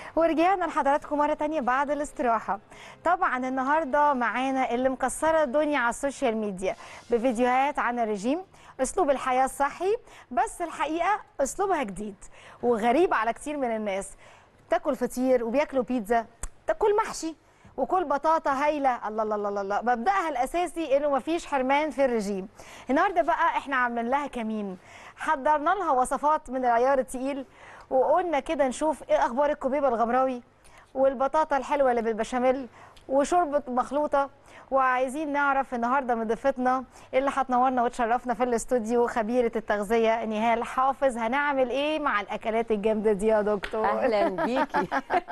ورجعنا لحضراتكم مرة تانية بعد الاستراحة طبعا النهاردة معانا اللي مكسرة الدنيا على السوشيال ميديا بفيديوهات عن الرجيم اسلوب الحياة الصحي بس الحقيقة اسلوبها جديد وغريب على كتير من الناس تاكل فطير وبياكلوا بيتزا تاكل محشي وكل بطاطا هايله الله الله الله الله مبداها الاساسي انه مفيش حرمان في الرجيم النهارده بقى احنا عاملين لها كمين حضرنا لها وصفات من العيار التقيل وقلنا كده نشوف ايه اخبار الكوبيبه الغمراوي والبطاطا الحلوه اللي بالبشاميل وشوربه مخلوطه وعايزين نعرف النهارده من ضيفتنا اللي هتنورنا وتشرفنا في الاستوديو خبيره التغذيه نهال حافظ هنعمل ايه مع الاكلات الجامده دي يا دكتور اهلا بيكي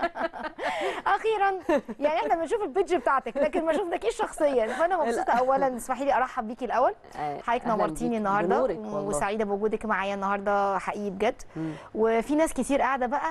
اخيرا يعني احنا بنشوف البيدج بتاعتك لكن ما شفناكيش شخصيا فانا مبسوطه اولا اسمحي لي ارحب بيكي الاول آه، حضرتك أهلاً نورتيني بيكي. النهارده بنورك والله. وسعيده بوجودك معايا النهارده حقيقي بجد مم. وفي ناس كتير قاعده بقى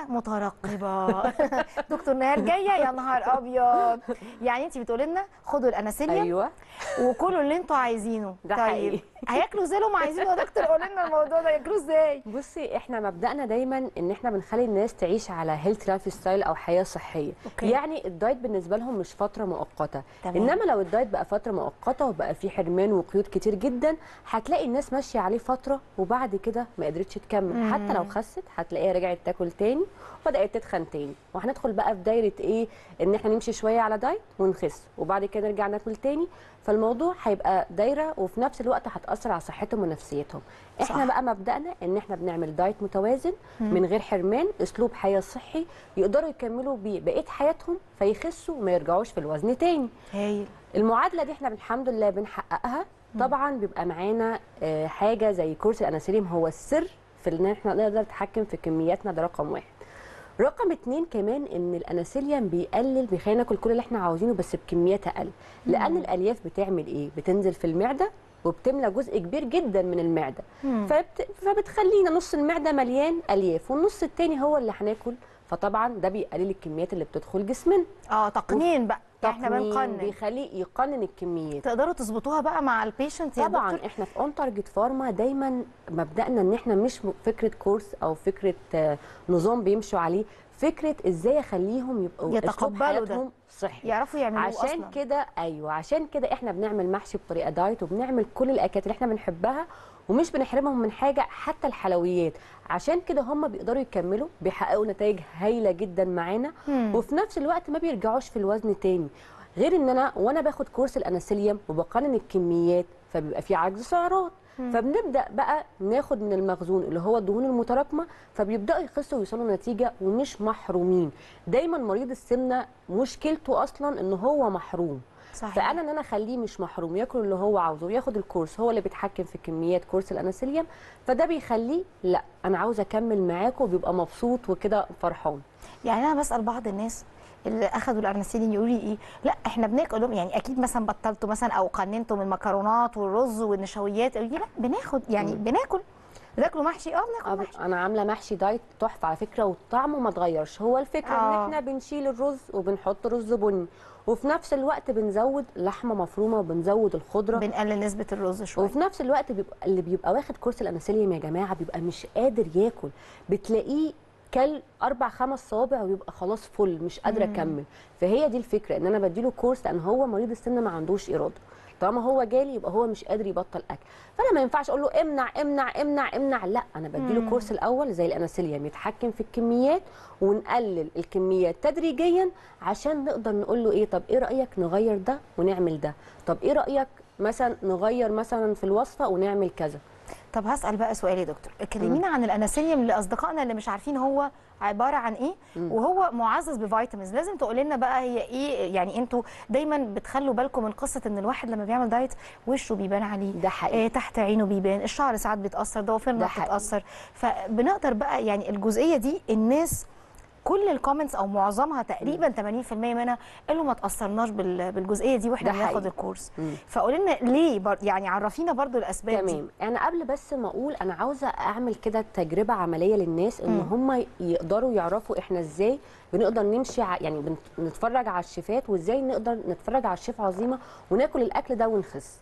مترقبه دكتور نهار جايه يا نهار ابيض يعني انت بتقولي لنا خدوا الاناسيليا ايوه وكلوا اللي انتوا عايزينه ده طيب حقيقي. هياكلوا زي ما عايزينه يا دكتور قولي لنا الموضوع ده ياكلوه ازاي بصي احنا مبدأنا دايما ان احنا بنخلي الناس تعيش على هيلث لايف ستايل او حياه صحيه أوكي. يعني الدايت بالنسبه لهم مش فتره مؤقته تمام. انما لو الدايت بقى فتره مؤقته وبقى فيه حرمان وقيود كتير جدا هتلاقي الناس ماشيه عليه فتره وبعد كده ما قدرتش تكمل حتى لو خست هتلاقيها رجعت تاكل تاني وبدات تتخن تاني وهندخل بقى في دايره ايه ان احنا نمشي شويه على دايت ونخس وبعد كده نرجع ناكل تاني فالموضوع هيبقى دايره وفي نفس الوقت هتاثر على صحتهم ونفسيتهم احنا صح. بقى مبدأنا ان احنا بنعمل دايت متوازن من غير حرمان اسلوب حياه صحي يقدروا يكملوا بيه بقيه حياتهم فيخسوا وما يرجعوش في الوزن تاني هايل المعادله دي احنا الحمد لله بنحققها طبعا بيبقى معانا آه، حاجه زي كورس الاناسيليم هو السر في ان احنا نقدر نتحكم في كمياتنا ده رقم واحد رقم اتنين كمان ان الاناسيليوم بيقلل بيخلينا ناكل كل اللي احنا عاوزينه بس بكميات اقل لان الالياف بتعمل ايه بتنزل في المعده وبتملى جزء كبير جدا من المعده فبت... فبتخلينا نص المعده مليان الياف والنص التاني هو اللي هناكل فطبعا ده بيقلل الكميات اللي بتدخل جسمنا اه تقنين بقى احنا تقنين بنقنن بيخليه يقنن الكميات تقدروا تظبطوها بقى مع البيشنت يا طبعا دكتور احنا في اون تارجت فارما دايما مبدأنا ان احنا مش م- فكره كورس او فكره آه، نظام بيمشوا عليه فكره ازاي اخليهم يبقوا أسلوب يتقبلوا ده. حياتهم صحي يعرفوا يعملوه عشان اصلا كده ايوه عشان كده احنا بنعمل محشي بطريقه دايت وبنعمل كل الاكلات اللي احنا بنحبها ومش بنحرمهم من حاجه حتى الحلويات عشان كده هم بيقدروا يكملوا بيحققوا نتائج هايله جدا معانا مم. وفي نفس الوقت ما بيرجعوش في الوزن تاني غير ان انا وانا باخد كورس الاناسيليوم وبقنن الكميات فبيبقى في عجز سعرات فبنبدا بقى ناخد من المخزون اللي هو الدهون المتراكمه فبيبداوا يخسوا ويوصلوا نتيجه ومش محرومين دايما مريض السمنه مشكلته اصلا ان هو محروم صحيح فانا ان انا اخليه مش محروم ياكل اللي هو عاوزه وياخد الكورس هو اللي بيتحكم في كميات كورس الاناسيليوم فده بيخليه لا انا عاوز اكمل معاكم وبيبقى مبسوط وكده فرحان يعني انا بسال بعض الناس اللي اخذوا الارنسيلين يقولوا لي ايه لا احنا بناكل لهم يعني اكيد مثلا بطلتوا مثلا او قننتوا من المكرونات والرز والنشويات يقولوا لي لا بناخد يعني بناكل بتاكلوا محشي اه بناكل محشي انا عامله محشي دايت تحفه على فكره وطعمه ما اتغيرش هو الفكره آه. ان احنا بنشيل الرز وبنحط رز بني وفي نفس الوقت بنزود لحمه مفرومه وبنزود الخضره بنقلل نسبه الرز شويه وفي نفس الوقت بيبقى اللي بيبقى واخد كورس الاناسيليوم يا جماعه بيبقى مش قادر ياكل بتلاقيه كل اربع خمس صوابع ويبقى خلاص فل مش قادره اكمل فهي دي الفكره ان انا بديله كورس لان هو مريض السمنه ما عندوش اراده طالما هو جالي يبقى هو مش قادر يبطل اكل فانا ما ينفعش اقول له امنع امنع امنع امنع لا انا بديله كورس الاول زي الاناسيليوم يتحكم في الكميات ونقلل الكميات تدريجيا عشان نقدر نقول له ايه طب ايه رايك نغير ده ونعمل ده طب ايه رايك مثلا نغير مثلا في الوصفه ونعمل كذا طب هسال بقى سؤال يا دكتور كلمينا عن الاناسيليوم لاصدقائنا اللي مش عارفين هو عباره عن ايه وهو معزز بفيتامينز لازم تقول لنا بقى هي ايه يعني انتوا دايما بتخلوا بالكم من قصه ان الواحد لما بيعمل دايت وشه بيبان عليه ده حقيقي. آه تحت عينه بيبان الشعر ساعات بيتاثر ضوافرنا ده حقيقي. بتتاثر فبنقدر بقى يعني الجزئيه دي الناس كل الكومنتس او معظمها تقريبا 80% منها قالوا ما تاثرناش بال- بالجزئيه دي واحنا ده بناخد حقيقي. الكورس مم. فقولي لنا ليه بر... يعني عرفينا برضو الاسباب دي تمام انا قبل بس ما اقول انا عاوزه اعمل كده تجربه عمليه للناس ان هم يقدروا يعرفوا احنا ازاي بنقدر نمشي ع... يعني بنت- نتفرج على الشيفات وازاي نقدر نتفرج على الشيف عظيمه وناكل الاكل ده ونخس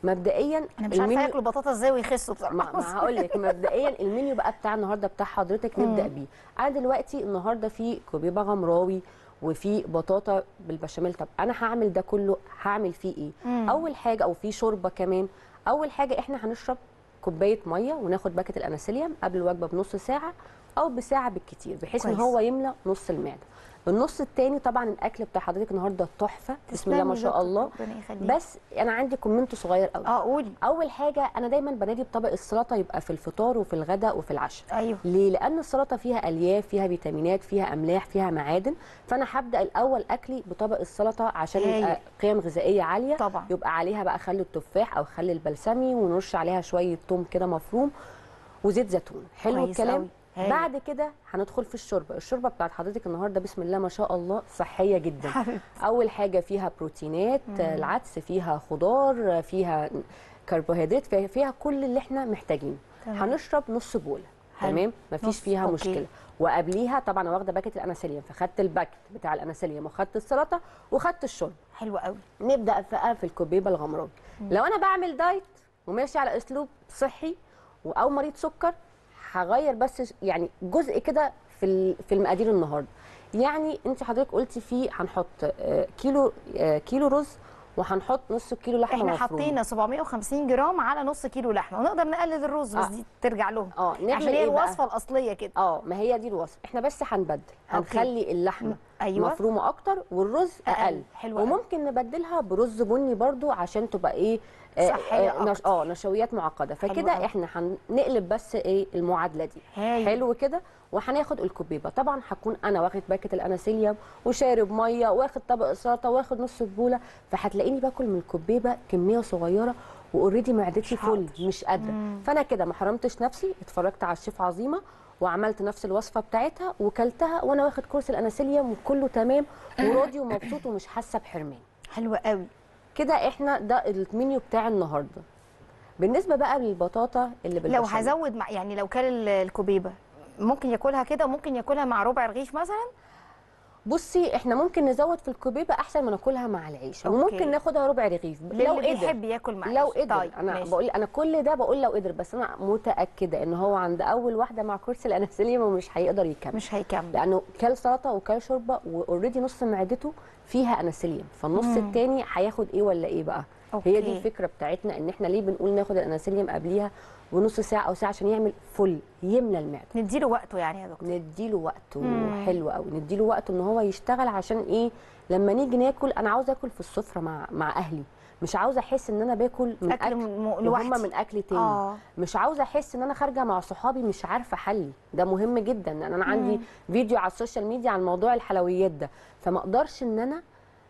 مبدئيا انا مش عارفه المنيو- ياكلوا بطاطا ازاي ويخسوا ما, بصراحه ما هقول لك مبدئيا المنيو بقى بتاع النهارده بتاع حضرتك نبدا بيه انا دلوقتي النهارده في كوبيبه غمراوي وفي بطاطا بالبشاميل طب انا هعمل ده كله هعمل فيه ايه مم. اول حاجه او في شوربه كمان اول حاجه احنا هنشرب كوبايه ميه وناخد باكت الانسوليوم قبل الوجبه بنص ساعه او بساعه بالكتير بحيث ان كويس. هو يملى نص المعده النص التاني طبعا الاكل بتاع حضرتك النهارده تحفه بسم الله ما تسلمي شاء دكتور، الله ربنا يخليك بس انا عندي كومنت صغير قوي اه قولي اول حاجه انا دايما بنادي بطبق السلطه يبقى في الفطار وفي الغداء وفي العشاء ايوه ليه لان السلطه فيها الياف فيها فيتامينات فيها املاح فيها معادن فانا هبدا الاول اكلي بطبق السلطه عشان هايل. يبقى قيم غذائيه عاليه طبعا يبقى عليها بقى خل التفاح او خل البلسمي ونرش عليها شويه توم كده مفروم وزيت زيتون حلو كويس الكلام أوي. هايل. بعد كده هندخل في الشوربه الشوربه بتاعت حضرتك النهارده بسم الله ما شاء الله صحيه جدا حبيبتي اول حاجه فيها بروتينات العدس فيها خضار فيها كربوهيدرات فيها- فيها كل اللي احنا محتاجينه تمام. هنشرب نص بوله حلو. تمام مفيش نص، فيها أوكي. مشكله وقبليها طبعا انا واخده باكت الانسولين فخدت الباكت بتاع الانسولين وخدت السلطه وخدت الشرب حلو قوي نبدا بقى في الكوبيبه الغمراوي لو انا بعمل دايت وماشي على اسلوب صحي او مريض سكر هغير بس يعني جزء كده في ال- في المقادير النهارده يعني انت حضرتك قلتي فيه هنحط آه، كيلو آه، كيلو رز وهنحط نص كيلو لحمه احنا مفرومه حطينا 750 جرام على نص كيلو لحمه ونقدر نقلل الرز بس آه. دي ترجع لهم اه نعمل عشان هي ايه بقى الوصفه الاصليه كده اه ما هي دي الوصفه احنا بس هنبدل هنخلي اللحمه ايوه مفرومه اكتر والرز أقل. اقل حلو قوي. وممكن نبدلها برز بني برضو عشان تبقى ايه آه، صحية آه، نش... أكتر. اه نشويات معقده حلو فكده قوي. احنا هنقلب بس ايه المعادله دي هايل. حلو كده وهناخد الكوبيبه طبعا هكون انا واخد باكت الانسوليوم وشارب ميه واخد طبق سلطه واخد نص البوله فهتلاقيني باكل من الكوبيبه كميه صغيره واوريدي معدتي مش فل هقدر. مش قادره مم. فانا كده ما حرمتش نفسي اتفرجت على الشيف عظيمه وعملت نفس الوصفه بتاعتها وكلتها وانا واخد كورس الانسوليوم وكله تمام وراضي ومبسوط ومش حاسه بحرمان حلو قوي كده احنا ده المنيو بتاع النهارده بالنسبه بقى للبطاطا اللي لو بالبشاميل هزود مع يعني لو كان ال- الكوبيبه ممكن ياكلها كده ممكن ياكلها مع ربع رغيف مثلا بصي احنا ممكن نزود في الكوبيبه احسن ما ناكلها مع العيش أوكي. وممكن ناخدها ربع رغيف لو للي قدر بيحب ياكل معاه لو قدر طيب انا ماشي. بقول انا كل ده بقول لو قدر بس انا متاكده ان هو عند اول واحده مع كورس الانسوليوم ومش هيقدر يكمل مش هيكمل لانه كل سلطه وكل شوربه واوريدي نص معدته فيها انسوليوم فالنص مم. التاني هياخد ايه ولا ايه بقى أوكي. هي دي الفكره بتاعتنا ان احنا ليه بنقول ناخد الانسوليوم قبليها ونص ساعه او ساعه عشان يعمل فل يملى المعده نديله وقته يعني يا دكتور نديله وقته مم. حلو قوي نديله وقته ان هو يشتغل عشان ايه لما نيجي ناكل انا عاوزه اكل في السفره مع مع اهلي مش عاوزه احس ان انا باكل من اكل اكل م- وهم لوحدي من اكل تاني اه مش عاوزه احس ان انا خارجه مع صحابي مش عارفه حلي ده مهم جدا لان انا عندي فيديو على السوشيال ميديا عن موضوع الحلويات ده فما اقدرش ان انا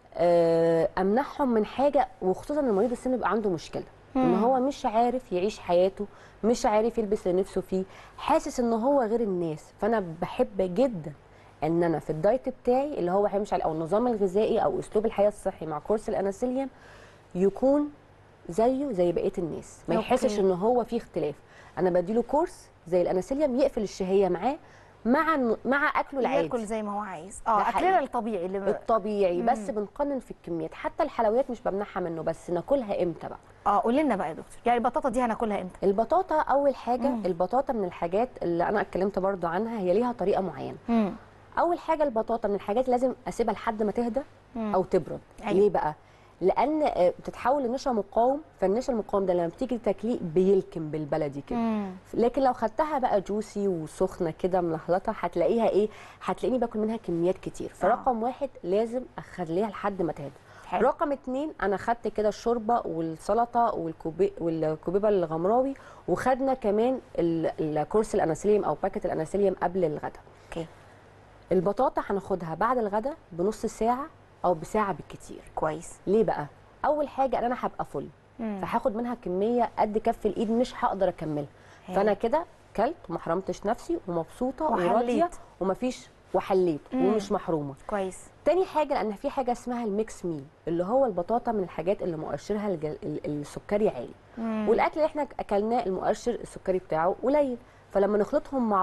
آه، امنعهم من حاجه وخصوصا ان مريض السن بيبقى عنده مشكله ان مم. هو مش عارف يعيش حياته مش عارف يلبس اللي نفسه فيه حاسس ان هو غير الناس فانا بحب جدا ان انا في الدايت بتاعي اللي هو هيمشي على او النظام الغذائي او اسلوب الحياه الصحي مع كورس الانسوليوم يكون زيه زي بقيه الناس ما أوكي. يحسش ان هو في اختلاف انا بديله كورس زي الانسوليوم يقفل الشهيه معاه مع مع اكله العادي ياكل زي ما هو عايز ده اه حقيقي. اكلنا الطبيعي اللي ب... الطبيعي مم. بس بنقنن في الكميات حتى الحلويات مش بمنعها منه بس ناكلها امتى بقى اه قولي لنا بقى يا دكتور يعني البطاطا دي هناكلها امتى البطاطا اول حاجه مم. البطاطا من الحاجات اللي انا اتكلمت برضو عنها هي ليها طريقه معينه امم اول حاجه البطاطا من الحاجات لازم اسيبها لحد ما تهدى او تبرد أيوة. ليه بقى لان آه، بتتحول لنشا مقاوم فالنشا المقاوم ده لما بتيجي تاكليه بيلكم بالبلدي كده امم لكن لو خدتها بقى جوسي وسخنه كده ملهلطه هتلاقيها ايه هتلاقيني باكل منها كميات كتير فرقم واحد لازم اخليها لحد ما تهدى حلو رقم اتنين انا خدت كده الشوربه والسلطه والكوبي والكوبيبه الغمراوي وخدنا كمان ال- الكورس الانسوليوم او باكت الانسوليوم قبل الغداء اوكي البطاطا هناخدها بعد الغداء بنص ساعه او بساعه بالكتير كويس ليه بقى اول حاجه ان انا هبقى فل مم. فهاخد منها كميه قد كف الايد مش هقدر اكملها هاي. فانا كده كلت وما حرمتش نفسي ومبسوطه وحليت. وراضيه ومفيش وحليت مم. ومش محرومه كويس تاني حاجه لان في حاجه اسمها الميكس ميل اللي هو البطاطا من الحاجات اللي مؤشرها الجل... ال- السكري عالي مم. والاكل اللي احنا اكلناه المؤشر السكري بتاعه قليل فلما نخلطهم مع بعض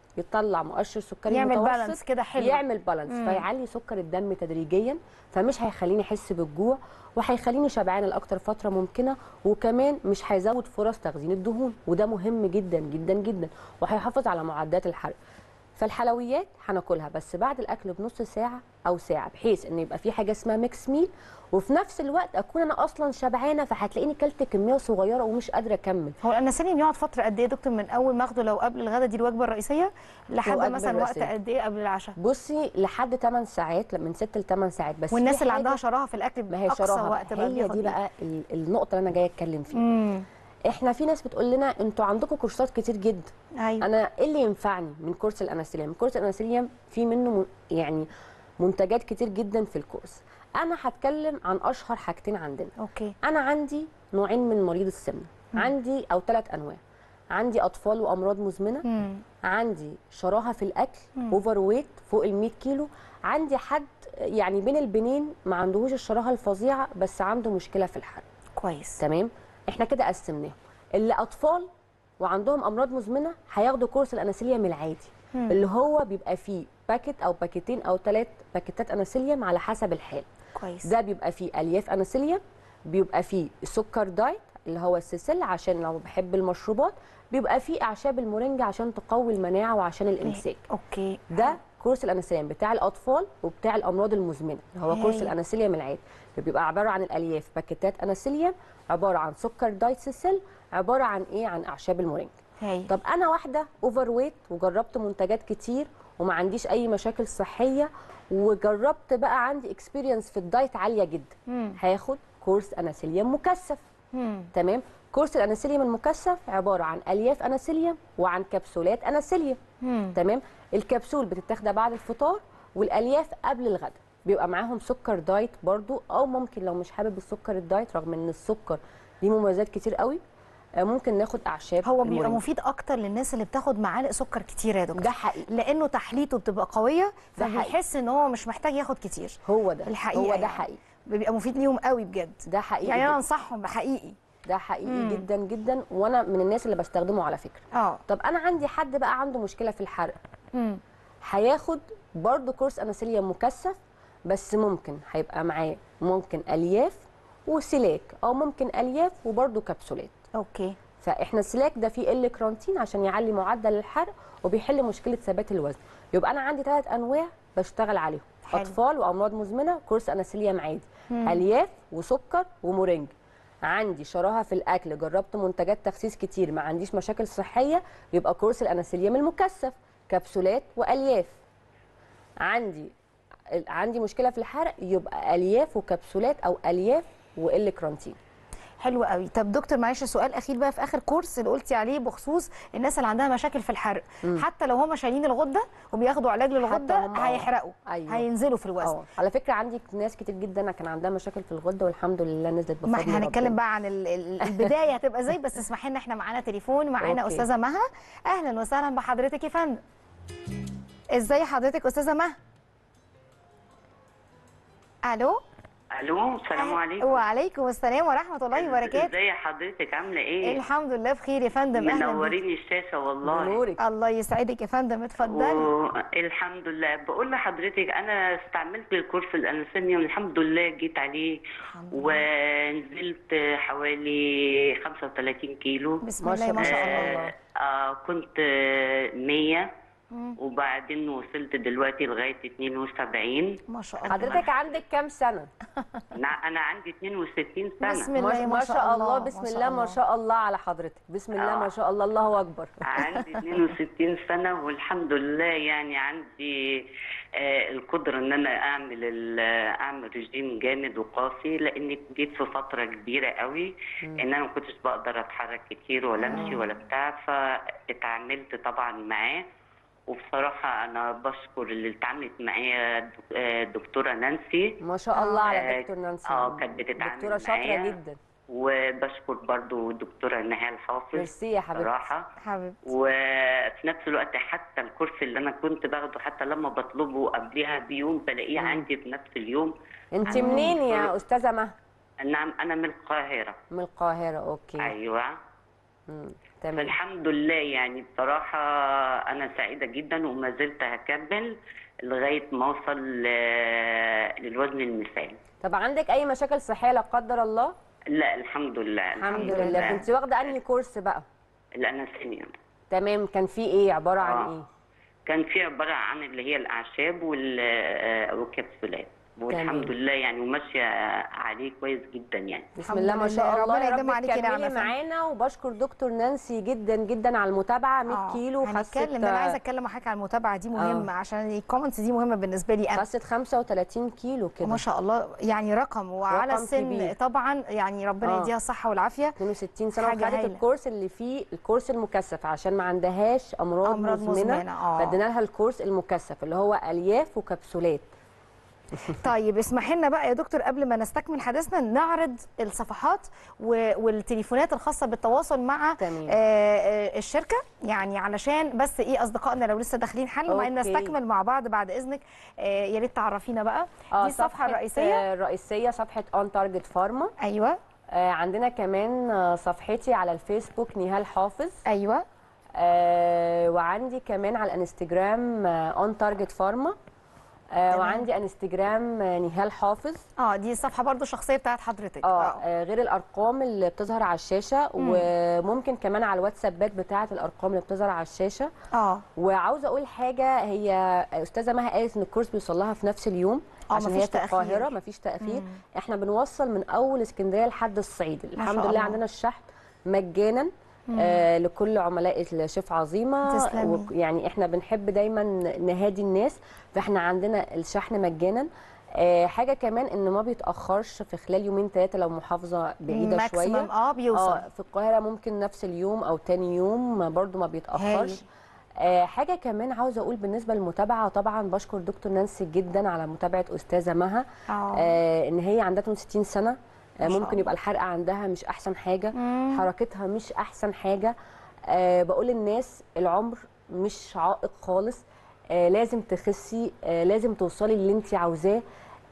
يطلع مؤشر سكري يعمل متوسط بالانس كده حلو يعمل بالانس مم. فيعلي سكر الدم تدريجيا فمش هيخليني احس بالجوع وهيخليني شبعانه لاكتر فتره ممكنه وكمان مش هيزود فرص تخزين الدهون وده مهم جدا جدا جدا وهيحافظ على معدات الحرق فالحلويات هناكلها بس بعد الاكل بنص ساعه او ساعه بحيث ان يبقى في حاجه اسمها ميكس ميل وفي نفس الوقت اكون انا اصلا شبعانه فهتلاقيني كلت كميه صغيره ومش قادره اكمل هو الانسولين يقعد فتره قد ايه يا دكتور من اول ما اخده لو قبل الغدا دي الوجبه الرئيسيه لحد قبل مثلا وقت الرئيسية. قد ايه قبل العشاء بصي لحد 8 ساعات من 6 ل 8 ساعات بس والناس في اللي حاجة- عندها شراهه في الاكل ما هي اقصى شراهه وقت بقى هي بياخد دي إيه؟ بقى ال- النقطه اللي انا جايه اتكلم فيها امم احنا في ناس بتقول لنا انتوا عندكم كورسات كتير جدا ايوه انا ايه اللي ينفعني من كورس الاناسيليم كورس الاناسيليم في منه م- يعني منتجات كتير جدا في الكورس انا هتكلم عن اشهر حاجتين عندنا اوكي انا عندي نوعين من مريض السمنه عندي او ثلاث انواع عندي اطفال وامراض مزمنه امم عندي شراهه في الاكل مم. اوفر ويت فوق ال 100 كيلو عندي حد يعني بين البنين ما عندهوش الشراهه الفظيعه بس عنده مشكله في الحرق كويس تمام احنا كده قسمناهم اللي اطفال وعندهم امراض مزمنه هياخدوا كورس الاناسيليوم العادي مم. اللي هو بيبقى فيه باكت او باكيتين او ثلاث باكيتات اناسيليوم على حسب الحال كويس ده بيبقى فيه الياف اناسيليوم بيبقى فيه سكر دايت اللي هو السيسل عشان لو بحب المشروبات بيبقى فيه اعشاب المورينجا عشان تقوي المناعه وعشان الامساك اوكي ده كورس الاناسيليوم بتاع الاطفال وبتاع الامراض المزمنه اللي هو كورس هاي. الاناسيليوم العادي اللي بيبقى عباره عن الالياف باكيتات اناسيليوم عباره عن سكر دايت سيسل عباره عن ايه عن اعشاب المورينجا هاي طب انا واحده اوفر ويت وجربت منتجات كتير وما عنديش اي مشاكل صحيه وجربت بقى عندي اكسبيرينس في الدايت عاليه جدا مم. هاخد كورس اناسيليوم مكثف مم. تمام كورس الاناسيليوم المكثف عباره عن الياف اناسيليوم وعن كبسولات اناسيليوم مم. تمام الكبسول بتتاخد بعد الفطار والالياف قبل الغداء بيبقى معاهم سكر دايت برضو او ممكن لو مش حابب السكر الدايت رغم ان السكر ليه مميزات كتير قوي آه، ممكن ناخد اعشاب هو بيبقى المورينجا. مفيد اكتر للناس اللي بتاخد معالق سكر كتير يا دكتور ده حقيقي لانه تحليته بتبقى قويه ده حقيقي. فبيحس ان هو مش محتاج ياخد كتير هو ده الحقيقة هو ده يعني. حقيقي بيبقى مفيد ليهم قوي بجد ده حقيقي يعني انا جداً. انصحهم بحقيقي ده حقيقي مم. جدا جدا وانا من الناس اللي بستخدمه على فكره اه طب انا عندي حد بقى عنده مشكله في الحرق مم. هياخد برضو كورس اناسيليوم مكثف بس ممكن هيبقى معاه ممكن الياف وسلاك او ممكن الياف وبرضو كبسولات اوكي فاحنا السلاك ده فيه ال كرانتين عشان يعلي معدل الحرق وبيحل مشكله ثبات الوزن يبقى انا عندي ثلاث انواع بشتغل عليهم حلو. اطفال وامراض مزمنه كورس اناسيليوم عادي مم. الياف وسكر ومورينجا عندي شراهه في الاكل جربت منتجات تخسيس كتير ما عنديش مشاكل صحيه يبقى كورس الاناسيليوم المكثف كبسولات والياف عندي عندي مشكله في الحرق يبقى الياف وكبسولات او الياف وال كرانتين حلو قوي طب دكتور معلش سؤال اخير بقى في اخر كورس اللي قلتي عليه بخصوص الناس اللي عندها مشاكل في الحرق حتى لو هم شايلين الغده وبياخدوا علاج للغده هم آه. هيحرقوا أيوة. هينزلوا في الوزن اه على فكره عندي ناس كتير جدا كان عندها مشاكل في الغده والحمد لله نزلت بفضل ما احنا هنتكلم ربنا. بقى عن ال- ال- البدايه هتبقى ازاي بس اسمحي لنا احنا معانا تليفون معانا أوكي. استاذه مها اهلا وسهلا بحضرتك يا فندم ازاي حضرتك استاذه مها الو الو السلام عليكم وعليكم السلام ورحمه الله وبركاته ازي حضرتك عامله ايه الحمد لله بخير يا فندم اهلا بيك. منورين الشاشه والله بنورك الله يسعدك يا فندم اتفضلي والحمد لله بقول لحضرتك انا استعملت الكورس الانسانيوم الحمد لله جيت عليه ونزلت حوالي 35 كيلو بسم ما الله شاء ما شاء الله. الله آه آه كنت آه، 100 مم. وبعدين وصلت دلوقتي لغايه 72 ما شاء الله حضرتك عندك كام سنه انا انا عندي 62 سنه بسم الله ما شاء الله بسم ما شاء الله ما شاء الله على حضرتك بسم الله آه. ما شاء الله الله اكبر عندي 62 سنة والحمد لله يعني عندي آه، القدرة ان انا اعمل ال- اعمل رجيم جامد وقاسي لاني جيت في فترة كبيرة قوي ان انا ما كنتش بقدر اتحرك كتير ولا امشي ولا بتاع فاتعاملت طبعا معاه وبصراحة أنا بشكر اللي اتعاملت معايا دك- آه، دكتورة نانسي ما شاء الله آه، على دكتور نانسي آه، كانت بتتعامل دكتوره شاطره معايا. جدا وبشكر برضو الدكتورة نهال حافظ ميرسي يا حبيبتي صراحة حبيبتي وفي نفس الوقت حتى الكورس اللي انا كنت باخده حتى لما بطلبه قبلها بيوم بلاقيه عندي في نفس اليوم انت آه. منين يا استاذه مها نعم انا من القاهره من القاهره اوكي ايوه مم. تمام فالحمد لله يعني بصراحة أنا سعيدة جدا وما زلت هكمل لغاية ما أوصل ل- للوزن المثالي طب عندك اي مشاكل صحيه لا قدر الله لا الحمد لله الحمد لله كنت واخده انهي كورس بقى الأناسيميا تمام كان في ايه عباره عن آه. ايه كان في عبارة عن اللي هي الأعشاب وال- آه، والكبسولات والحمد تمام. لله يعني وماشية عليه كويس جدا يعني بسم الحمد الله ما شاء لله. الله ربنا يا يديم رب عليكي نعمة تكملي فعلا. معانا وبشكر دكتور نانسي جدا جدا على المتابعه 100 آه، كيلو هنتكلم ده انا عايزه اتكلم معاك على المتابعه دي مهمه عشان الكومنتس دي مهمه بالنسبه لي انا خست 35 كيلو كده ما شاء الله يعني رقم وعلى رقم السن كبير. طبعا يعني ربنا آه. يديها الصحه والعافيه 62 سنه حاجة وخدت هايلة. الكورس اللي فيه الكورس المكثف عشان ما عندهاش امراض, أمراض مزمنه, مزمنة، آه. فادينا لها الكورس المكثف اللي هو الياف وكبسولات طيب اسمحي لنا بقى يا دكتور قبل ما نستكمل حديثنا نعرض الصفحات و- والتليفونات الخاصه بالتواصل مع تمام. آه، آه، الشركه يعني علشان بس ايه اصدقائنا لو لسه داخلين حل وبعدين أوكي. نستكمل مع بعض بعد اذنك آه، يا ريت تعرفينا بقى آه، دي الصفحه صفحة، الرئيسيه آه، الرئيسيه صفحه اون تارجت فارما ايوه عندنا كمان آه، صفحتي على الفيسبوك نهال حافظ ايوه آه، وعندي كمان على الانستجرام اون تارجت فارما تمام. وعندي انستجرام آه، نهال حافظ اه دي الصفحه برضو الشخصيه بتاعت حضرتك اه آه، غير الارقام اللي بتظهر على الشاشه وممكن كمان على الواتسابات بتاعه الارقام اللي بتظهر على الشاشه اه وعاوزه اقول حاجه هي استاذه مها قالت ان الكورس بيوصل لها في نفس اليوم آه، عشان مفيش هي في تأخير. القاهره مفيش تاخير احنا بنوصل من اول اسكندريه لحد الصعيد ما الحمد شاء لله الله. عندنا الشحن مجانا آه لكل عملاء الشيف عظيمه تسلمي. وك- يعني احنا بنحب دايما نهادي الناس فاحنا عندنا الشحن مجانا آه حاجه كمان ان ما بيتاخرش في خلال يومين ثلاثه لو محافظه بعيده شويه ماكسيمم اه بيوصل اه في القاهره ممكن نفس اليوم او تاني يوم برضو ما هايل. بيتاخرش آه حاجه كمان عاوزه اقول بالنسبه للمتابعه طبعا بشكر دكتور نانسي جدا على متابعه استاذه مها آه. آه ان هي عندها 62 سنه آه ما شاء ممكن الله. يبقى الحرق عندها مش احسن حاجه مم. حركتها مش احسن حاجه آه بقول للناس العمر مش عائق خالص آه لازم تخسي آه لازم توصلي اللي انت عاوزاه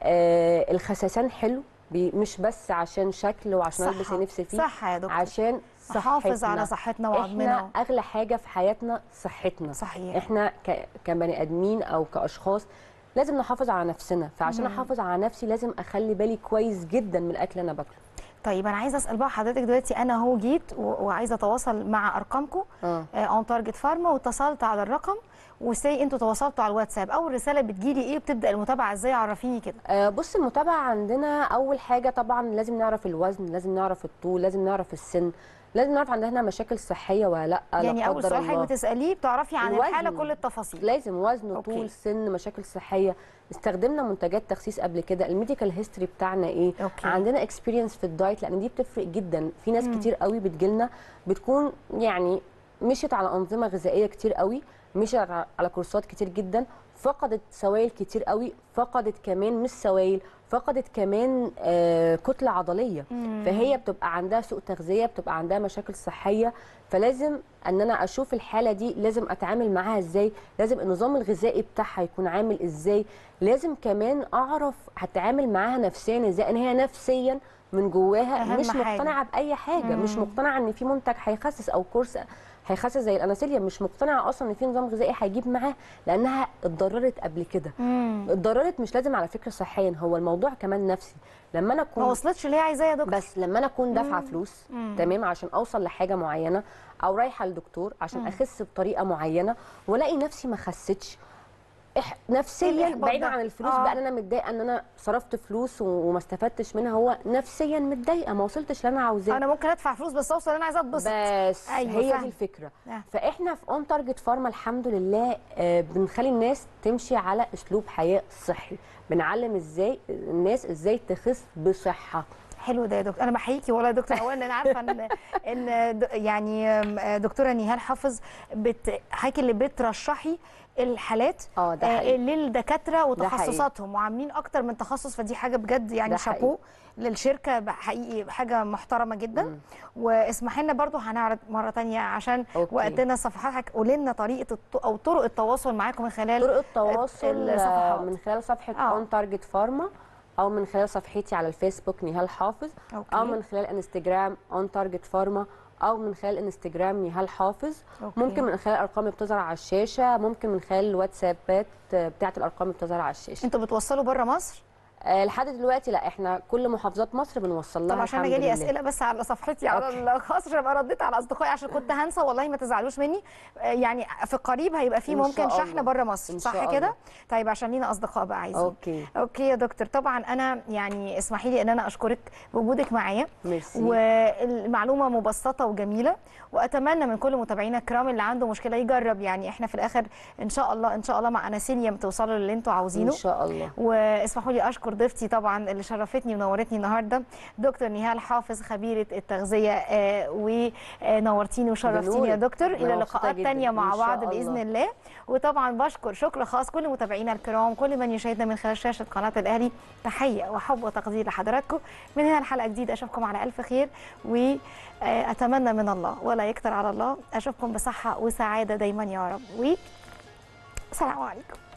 آه الخسسان حلو بي- مش بس عشان شكل وعشان البس صحة. نفسي فيه صح يا دكتور عشان نحافظ على صحتنا. صحتنا وعظمنا احنا اغلى حاجه في حياتنا صحتنا صحيح. احنا ك... كبني ادمين او كاشخاص لازم نحافظ على نفسنا فعشان احافظ على نفسي لازم اخلي بالي كويس جدا من الاكل اللي انا باكله طيب انا عايزه اسال بقى حضرتك دلوقتي انا هو جيت و- وعايزه اتواصل مع ارقامكم اه اون تارجت فارما واتصلت على الرقم وسي انتوا تواصلتوا على الواتساب اول رساله بتجيلي ايه بتبدا المتابعه ازاي عرفيني كده آه، بص المتابعة عندنا أول حاجة طبعا لازم نعرف الوزن لازم نعرف الطول لازم نعرف السن لازم نعرف عندنا مشاكل صحية ولا لا لا يعني اول قدر سؤال الله. حضرتك بتساليه بتعرفي عن الوزن. الحاله كل التفاصيل لازم وزن أوكي. طول سن مشاكل صحيه استخدمنا منتجات تخسيس قبل كده الميديكال هيستوري بتاعنا ايه أوكي. عندنا اكسبيرينس في الدايت لان دي بتفرق جدا في ناس كتير قوي بتجيلنا بتكون يعني مشيت على انظمه غذائيه كتير قوي مشيت على على كورسات كتير جدا فقدت سوائل كتير قوي فقدت كمان مش سوائل فقدت كمان آه كتله عضليه فهي بتبقى عندها سوء تغذيه بتبقى عندها مشاكل صحيه فلازم ان انا اشوف الحاله دي لازم اتعامل معاها ازاي لازم النظام الغذائي بتاعها يكون عامل ازاي لازم كمان اعرف هتعامل معاها نفسيا ازاي ان هي نفسيا من جواها أهم مش حاجة. مقتنعه باي حاجه مش مقتنعه ان في منتج هيخسس او كورس هيخسس زي الاناسيليا مش مقتنعه اصلا ان في نظام غذائي هيجيب معاه لانها اتضررت قبل كده اتضررت مش لازم على فكره صحيا هو الموضوع كمان نفسي لما انا ما اكون وصلتش اللي هي عايزاه يا دكتور بس لما انا اكون دافعه فلوس تمام عشان اوصل لحاجه معينه او رايحه للدكتور عشان اخس بطريقه معينه والاقي نفسي ما خسيتش إح نفسيا الإحباط بعيدا ده. عن الفلوس آه. بقى ان انا متضايقه ان انا صرفت فلوس و- وما استفدتش منها هو نفسيا متضايقه ما وصلتش اللي انا عاوزاه انا ممكن ادفع فلوس بس اوصل انا عايزه اتبسط بس أيوة، هي فاهمة. دي الفكره آه. فاحنا في اون تارجت فارما الحمد لله آه، بنخلي الناس تمشي على اسلوب حياه صحي بنعلم ازاي الناس ازاي تخس بصحه حلو ده يا دكتور انا بحييكي والله يا دكتور اولا انا عارفه ان ان د- يعني آم، دكتوره نهال حافظ بت حضرتك اللي بترشحي الحالات اه ده آه، حقيقي. للدكاتره حقيقي. وتخصصاتهم وعاملين اكتر من تخصص فدي حاجه بجد يعني ده حقيقي. شابو للشركه حقيقي حاجه محترمه جدا واسمحي لنا برضو هنعرض مره تانية عشان أوكي. وقتنا صفحاتك قولي لنا طريقه الط- او طرق التواصل معاكم من خلال طرق التواصل الصفحات. آه، من خلال صفحه آه. اون تارجت فارما او من خلال صفحتي على الفيسبوك نهال حافظ أوكي. او من خلال انستجرام اون تارجت فارما او من خلال انستجرام نهال حافظ أوكي. ممكن من خلال الارقام اللي بتظهر على الشاشه ممكن من خلال الواتسابات بتاعه الارقام اللي بتظهر على الشاشه انتوا بتوصلوا بره مصر آه، لحد دلوقتي لا احنا كل محافظات مصر بنوصل لها طب عشان انا الحمد جالي لله. اسئله بس على صفحتي على الخاص عشان ابقى رديت على اصدقائي عشان كنت هنسى والله ما تزعلوش مني آه، يعني في قريب هيبقى في إن ممكن شاء شحن الله. بره مصر إن صح شاء كده الله. طيب عشان لينا اصدقاء بقى عايزين اوكي اوكي يا دكتور طبعا انا يعني اسمحي لي ان انا اشكرك بوجودك معايا ميرسي والمعلومه مبسطه وجميله واتمنى من كل متابعينا الكرام اللي عنده مشكله يجرب يعني احنا في الاخر ان شاء الله ان شاء الله مع اناسيليوم توصلوا للي انتوا عاوزينه ان شاء الله واسمحوا لي اشكر ضيفتي طبعا اللي شرفتني ونورتني النهارده دكتور نهال حافظ خبيره التغذيه آه، ونورتيني وشرفتيني يا بنورك. دكتور الى أنا مبسوطة لقاءات جداً. تانية مع إن شاء بعض باذن الله. الله وطبعا بشكر شكر خاص كل متابعينا الكرام كل من يشاهدنا من خلال شاشه قناه الاهلي تحيه وحب وتقدير لحضراتكم من هنا الحلقه جديده اشوفكم على الف خير واتمنى من الله ولا يكتر على الله اشوفكم بصحه وسعاده دايما يا رب والسلام عليكم